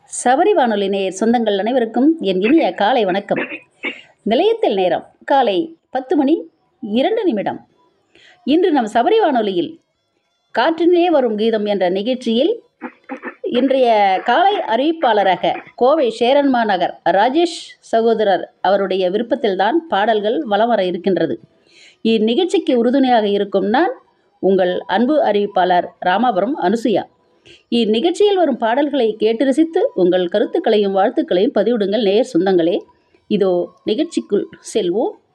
சபரி வானொலி நேயர் சொந்தங்கள் அனைவருக்கும் என் இனிய காலை வணக்கம் நிலையத்தில் நேரம் காலை பத்து மணி இரண்டு நிமிடம் இன்று நம் சபரி வானொலியில் காற்றினிலே வரும் கீதம் என்ற நிகழ்ச்சியில் இன்றைய காலை அறிவிப்பாளராக கோவை சேரன்மா நகர் ராஜேஷ் சகோதரர் அவருடைய விருப்பத்தில்தான் பாடல்கள் வலம் வர இருக்கின்றது இந்நிகழ்ச்சிக்கு உறுதுணையாக இருக்கும் நான் உங்கள் அன்பு அறிவிப்பாளர் ராமாபுரம் அனுசுயா இந்நிகழ்ச்சியில் வரும் பாடல்களை கேட்டு ரசித்து உங்கள் கருத்துக்களையும் வாழ்த்துக்களையும் பதிவிடுங்கள் நேயர் சொந்தங்களே இதோ நிகழ்ச்சிக்குள் செல்வோம்